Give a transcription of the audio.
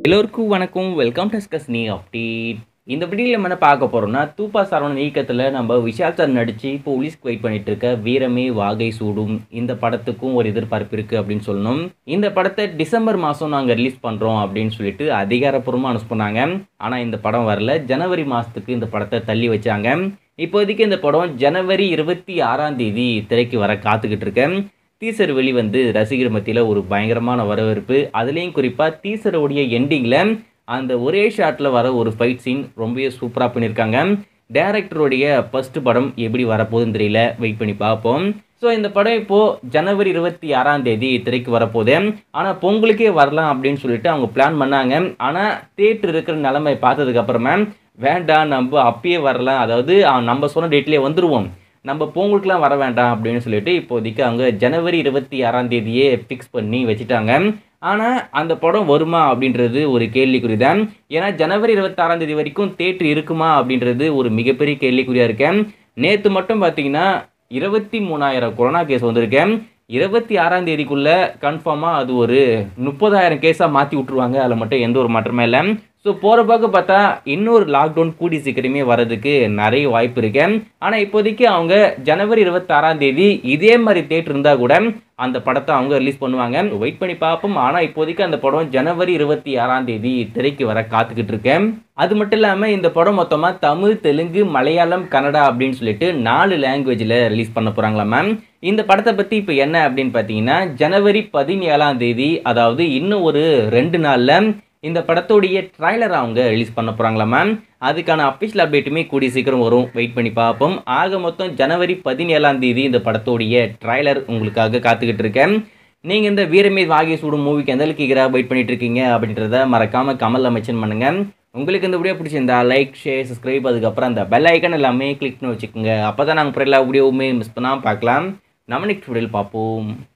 எல்லோருக்கும் வணக்கம் welcome to ஸ்கஸ்னி update இந்த வீடியோவில் நம்ம என்ன பார்க்க போகிறோம்னா தூப்பா சரவணன் இயக்கத்தில் நம்ம விஷால் சார் நடித்து போலீஸ்க்கு வெயிட் பண்ணிட்டு இருக்க வீரமே வாகை சூடும் இந்த படத்துக்கும் ஒரு எதிர்பார்ப்பு இருக்குது அப்படின்னு சொல்லணும் இந்த படத்தை டிசம்பர் மாதம் நாங்கள் ரிலீஸ் பண்ணுறோம் அப்படின்னு சொல்லிட்டு அதிகாரப்பூர்வமாக அனௌன்ஸ் பண்ணாங்க ஆனால் இந்த படம் வரல ஜனவரி மாதத்துக்கு இந்த படத்தை தள்ளி வச்சாங்க இப்போதைக்கு இந்த படம் ஜனவரி இருபத்தி ஆறாம் தேதி திரைக்கு வர காத்துக்கிட்டு இருக்கேன் டீசர் வெளிவந்து ரசிகர் மத்தியில் ஒரு பயங்கரமான வரவேற்பு அதுலேயும் குறிப்பாக டீசருடைய எண்டிங்கில் அந்த ஒரே ஷாட்டில் வர ஒரு ஃபைட் சீன் ரொம்பவே சூப்பராக பண்ணியிருக்காங்க டேரக்டருடைய ஃபர்ஸ்ட் படம் எப்படி வரப்போகுதுன்னு தெரியல வெயிட் பண்ணி பார்ப்போம் ஸோ இந்த படம் இப்போது ஜனவரி இருபத்தி ஆறாம் தேதி திரைக்கு வரப்போகுது ஆனால் பொங்கலுக்கே வரலாம் அப்படின்னு சொல்லிட்டு அவங்க பிளான் பண்ணாங்க ஆனால் தேட்டர் இருக்கிற நிலைமை பார்த்ததுக்கப்புறமா வேண்டாம் நம்ம அப்பயே வரலாம் அதாவது அவன் நம்ம சொன்ன டேட்லேயே வந்துடுவோம் நம்ம பொங்கலுக்குலாம் வர வேண்டாம் அப்படின்னு சொல்லிட்டு இப்போதைக்கு அவங்க ஜனவரி இருபத்தி ஆறாம் தேதியே ஃபிக்ஸ் பண்ணி வச்சுட்டாங்க ஆனால் அந்த படம் வருமா அப்படின்றது ஒரு கேள்விக்குறி தான் ஏன்னா ஜனவரி இருபத்தாறாம் தேதி வரைக்கும் தேட்டர் இருக்குமா அப்படின்றது ஒரு மிகப்பெரிய கேள்விக்குறியாக இருக்கேன் நேற்று மட்டும் பார்த்தீங்கன்னா இருபத்தி மூணாயிரம் கொரோனா கேஸ் வந்திருக்கேன் இருபத்தி ஆறாம் தேதிக்குள்ளே கன்ஃபார்மாக அது ஒரு முப்பதாயிரம் கேஸாக மாற்றி விட்ருவாங்க அதில் மட்டும் எந்த ஒரு மாற்றமே இல்லை ஸோ போகிற பார்க்க பார்த்தா இன்னொரு லாக்டவுன் கூடி சீக்கிரமே வர்றதுக்கு நிறைய வாய்ப்பு இருக்கு ஆனால் இப்போதைக்கு அவங்க ஜனவரி இருபத்தாறாம் தேதி இதே மாதிரி தேட்டர் இருந்தால் கூட அந்த படத்தை அவங்க ரிலீஸ் பண்ணுவாங்க வெயிட் பண்ணி பார்ப்போம் ஆனால் இப்போதைக்கு அந்த படம் ஜனவரி இருபத்தி ஆறாம் தேதி திரைக்கு வர காத்துக்கிட்டு இருக்கேன் அது மட்டும் இல்லாமல் இந்த படம் மொத்தமாக தமிழ் தெலுங்கு மலையாளம் கன்னடா அப்படின்னு சொல்லிட்டு நாலு லாங்குவேஜில் ரிலீஸ் பண்ண போகிறாங்களா மேம் இந்த படத்தை பற்றி இப்போ என்ன அப்படின்னு பார்த்தீங்கன்னா ஜனவரி பதினேழாம் தேதி அதாவது இன்னும் ஒரு ரெண்டு நாளில் இந்த படத்தோடைய ட்ரைலர் அவங்க ரிலீஸ் பண்ண போகிறாங்களா மேம் அதுக்கான அஃபிஷியல் அப்டேட்டுமே கூடிய சீக்கிரம் வரும் வெயிட் பண்ணி பார்ப்போம் ஆக மொத்தம் ஜனவரி பதினேழாம் தேதி இந்த படத்தோடைய ட்ரைலர் உங்களுக்காக காத்துக்கிட்டு இருக்கேன் நீங்கள் இந்த வீரமே வாகை சூடும் மூவிக்கு எந்த அளவுக்கு ஈகராக வெயிட் பண்ணிட்டு இருக்கீங்க அப்படின்றத மறக்காமல் கமலில் மென்ஷன் பண்ணுங்கள் உங்களுக்கு இந்த வீடியோ பிடிச்சிருந்தா லைக் ஷேர் சப்ஸ்கிரைப் அதுக்கப்புறம் அந்த பெல் ஐக்கன் எல்லாமே கிளிக் பண்ணி வச்சுக்கோங்க அப்போ தான் நாங்கள் எல்லா வீடியோவுமே மிஸ் பண்ணாமல் பார்க்கலாம் நம்ம நெக்ஸ்ட் வீடியோவில் பார்ப்போம்